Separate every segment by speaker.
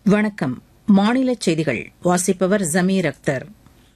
Speaker 1: வணக்கம் மாநில செய்திகள் வாசிப்பவர் ஜமீர் அக்தர்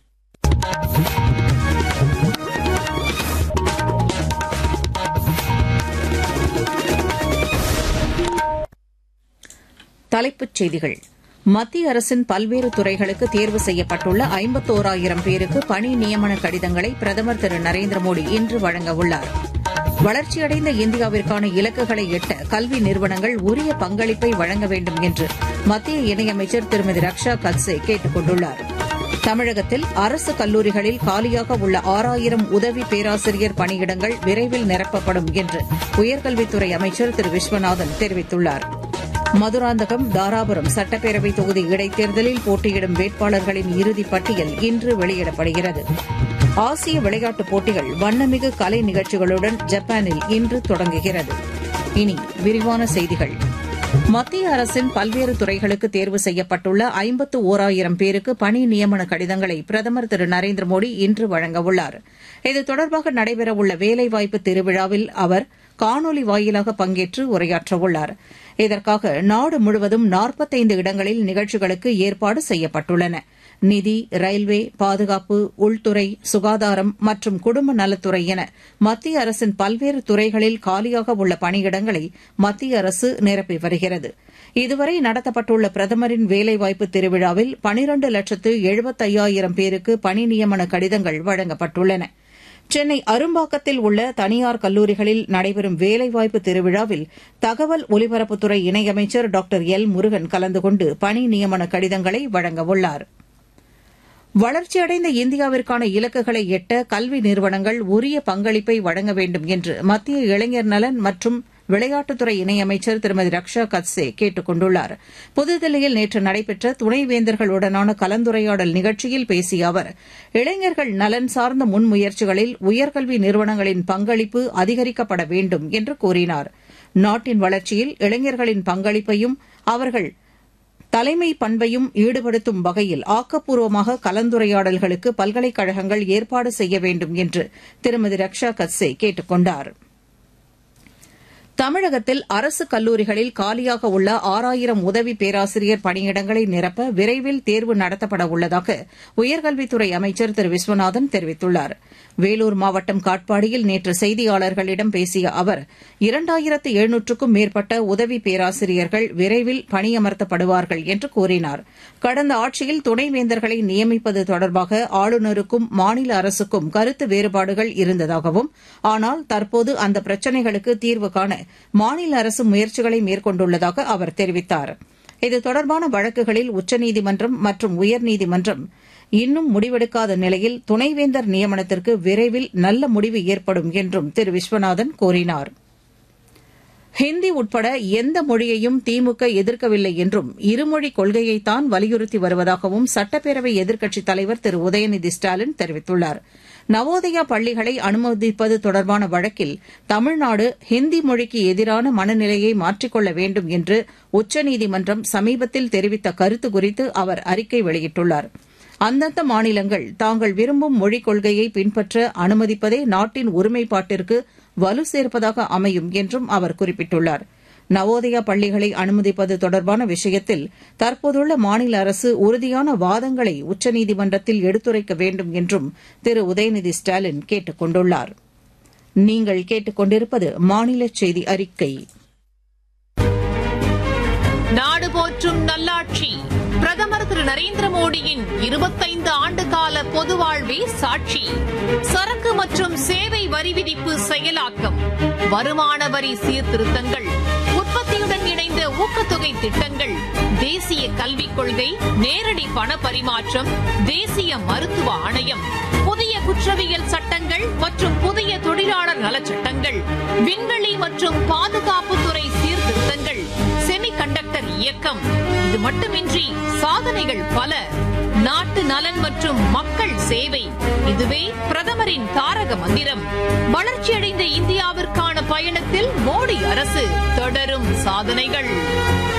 Speaker 1: தலைப்புச் செய்திகள் மத்திய அரசின் பல்வேறு துறைகளுக்கு தேர்வு செய்யப்பட்டுள்ள ஐம்பத்தோராயிரம் பேருக்கு பணி நியமன கடிதங்களை பிரதமர் திரு நரேந்திர மோடி இன்று வழங்கவுள்ளார் வளர்ச்சியடைந்த இந்தியாவிற்கான இலக்குகளை எட்ட கல்வி நிறுவனங்கள் உரிய பங்களிப்பை வழங்க வேண்டும் என்று மத்திய இணையமைச்சர் திருமதி ரக்ஷா கத்சே கேட்டுக் கொண்டுள்ளார் தமிழகத்தில் அரசு கல்லூரிகளில் காலியாக உள்ள ஆறாயிரம் உதவி பேராசிரியர் பணியிடங்கள் விரைவில் நிரப்பப்படும் என்று உயர்கல்வித்துறை அமைச்சர் திரு விஸ்வநாதன் தெரிவித்துள்ளார் மதுராந்தகம் தாராபுரம் சட்டப்பேரவை தொகுதி இடைத்தேர்தலில் போட்டியிடும் வேட்பாளர்களின் இறுதிப் பட்டியல் இன்று வெளியிடப்படுகிறது ஆசிய விளையாட்டுப் போட்டிகள் வண்ணமிகு கலை நிகழ்ச்சிகளுடன் ஜப்பானில் இன்று தொடங்குகிறது இனி விரிவான செய்திகள் மத்திய அரசின் பல்வேறு துறைகளுக்கு தேர்வு செய்யப்பட்டுள்ள ஐம்பத்து ஓராயிரம் பேருக்கு பணி நியமன கடிதங்களை பிரதமர் திரு நரேந்திர மோடி இன்று வழங்கவுள்ளார் இது தொடர்பாக நடைபெறவுள்ள வேலைவாய்ப்பு திருவிழாவில் அவர் காணொலி வாயிலாக பங்கேற்று உரையாற்றவுள்ளார் இதற்காக நாடு முழுவதும் நாற்பத்தைந்து இடங்களில் நிகழ்ச்சிகளுக்கு ஏற்பாடு செய்யப்பட்டுள்ளன நிதி ரயில்வே பாதுகாப்பு உள்துறை சுகாதாரம் மற்றும் குடும்ப நலத்துறை என மத்திய அரசின் பல்வேறு துறைகளில் காலியாக உள்ள பணியிடங்களை மத்திய அரசு நிரப்பி வருகிறது இதுவரை நடத்தப்பட்டுள்ள பிரதமரின் வேலைவாய்ப்பு திருவிழாவில் பனிரண்டு லட்சத்து எழுபத்தையாயிரம் பேருக்கு பணி நியமன கடிதங்கள் வழங்கப்பட்டுள்ளன சென்னை அரும்பாக்கத்தில் உள்ள தனியார் கல்லூரிகளில் நடைபெறும் வேலைவாய்ப்பு திருவிழாவில் தகவல் ஒலிபரப்புத்துறை இணையமைச்சர் டாக்டர் எல் முருகன் கலந்து கொண்டு பணி நியமன கடிதங்களை வழங்கவுள்ளாா் வளர்ச்சியடைந்த இந்தியாவிற்கான இலக்குகளை எட்ட கல்வி நிறுவனங்கள் உரிய பங்களிப்பை வழங்க வேண்டும் என்று மத்திய இளைஞர் நலன் மற்றும் விளையாட்டுத்துறை இணையமைச்சர் திருமதி ரக்ஷா கத்சே கேட்டுக் கொண்டுள்ளார் புதுதில்லியில் நேற்று நடைபெற்ற துணைவேந்தர்களுடனான கலந்துரையாடல் நிகழ்ச்சியில் பேசிய அவர் இளைஞர்கள் நலன் சார்ந்த முன்முயற்சிகளில் உயர்கல்வி நிறுவனங்களின் பங்களிப்பு அதிகரிக்கப்பட வேண்டும் என்று கூறினார் நாட்டின் வளர்ச்சியில் இளைஞர்களின் பங்களிப்பையும் அவர்கள் தலைமை பண்பையும் ஈடுபடுத்தும் வகையில் ஆக்கப்பூர்வமாக கலந்துரையாடல்களுக்கு பல்கலைக்கழகங்கள் ஏற்பாடு செய்ய வேண்டும் என்று திருமதி ரக்ஷா கத்சே கேட்டுக் கொண்டாா் தமிழகத்தில் அரசு கல்லூரிகளில் காலியாக உள்ள ஆறாயிரம் உதவி பேராசிரியர் பணியிடங்களை நிரப்ப விரைவில் தேர்வு நடத்தப்பட உள்ளதாக உயர்கல்வித்துறை அமைச்சர் திரு விஸ்வநாதன் தெரிவித்துள்ளார் வேலூர் மாவட்டம் காட்பாடியில் நேற்று செய்தியாளர்களிடம் பேசிய அவர் இரண்டாயிரத்து எழுநூற்றுக்கும் மேற்பட்ட உதவி பேராசிரியர்கள் விரைவில் பணியமர்த்தப்படுவார்கள் என்று கூறினார் கடந்த ஆட்சியில் துணைவேந்தர்களை நியமிப்பது தொடர்பாக ஆளுநருக்கும் மாநில அரசுக்கும் கருத்து வேறுபாடுகள் இருந்ததாகவும் ஆனால் தற்போது அந்த பிரச்சினைகளுக்கு தீர்வு காண மாநில அரசு முயற்சிகளை மேற்கொண்டுள்ளதாக அவர் தெரிவித்தார் இது தொடர்பான வழக்குகளில் உச்சநீதிமன்றம் மற்றும் உயர்நீதிமன்றம் இன்னும் முடிவெடுக்காத நிலையில் துணைவேந்தர் நியமனத்திற்கு விரைவில் நல்ல முடிவு ஏற்படும் என்றும் திரு விஸ்வநாதன் கூறினார் ஹிந்தி உட்பட எந்த மொழியையும் திமுக எதிர்க்கவில்லை என்றும் இருமொழிக் கொள்கையைத்தான் வலியுறுத்தி வருவதாகவும் சட்டப்பேரவை எதிர்க்கட்சித் தலைவர் திரு உதயநிதி ஸ்டாலின் தெரிவித்துள்ளார் நவோதயா பள்ளிகளை அனுமதிப்பது தொடர்பான வழக்கில் தமிழ்நாடு ஹிந்தி மொழிக்கு எதிரான மனநிலையை மாற்றிக்கொள்ள வேண்டும் என்று உச்சநீதிமன்றம் சமீபத்தில் தெரிவித்த கருத்து குறித்து அவர் அறிக்கை வெளியிட்டுள்ளார் அந்தந்த மாநிலங்கள் தாங்கள் விரும்பும் மொழிக் கொள்கையை பின்பற்ற அனுமதிப்பதே நாட்டின் ஒருமைப்பாட்டிற்கு வலு சேர்ப்பதாக அமையும் என்றும் அவர் குறிப்பிட்டுள்ளார் நவோதயா பள்ளிகளை அனுமதிப்பது தொடர்பான விஷயத்தில் தற்போதுள்ள மாநில அரசு உறுதியான வாதங்களை உச்சநீதிமன்றத்தில் எடுத்துரைக்க வேண்டும் என்றும் திரு உதயநிதி ஸ்டாலின் கேட்டுக் கொண்டுள்ளார் நீங்கள் கேட்டுக்கொண்டிருப்பது மாநில செய்தி அறிக்கை
Speaker 2: நாடு போற்றும் நல்லாட்சி பிரதமர் திரு நரேந்திர மோடியின் இருபத்தைந்து ஆண்டு கால பொது வாழ்வே சாட்சி சரக்கு மற்றும் சேவை வரி விதிப்பு செயலாக்கம் வருமான வரி சீர்திருத்தங்கள் உற்பத்தியுடன் இணைந்த ஊக்கத்தொகை திட்டங்கள் தேசிய கல்விக் கொள்கை நேரடி பண பரிமாற்றம் தேசிய மருத்துவ ஆணையம் புதிய குற்றவியல் சட்டங்கள் மற்றும் புதிய தொழிலாளர் நலச்சட்டங்கள் விண்வெளி மற்றும் பாதுகாப்புத்துறை சீர்திருத்தங்கள் செமி கண்டக்டர் இயக்கம் இது மட்டுமின்றி சாதனைகள் பல நாட்டு நலன் மற்றும் மக்கள் சேவை இதுவே பிரதமரின் தாரக மந்திரம் வளர்ச்சியடைந்த இந்தியாவிற்கான பயணத்தில் மோடி அரசு தொடரும் சாதனைகள்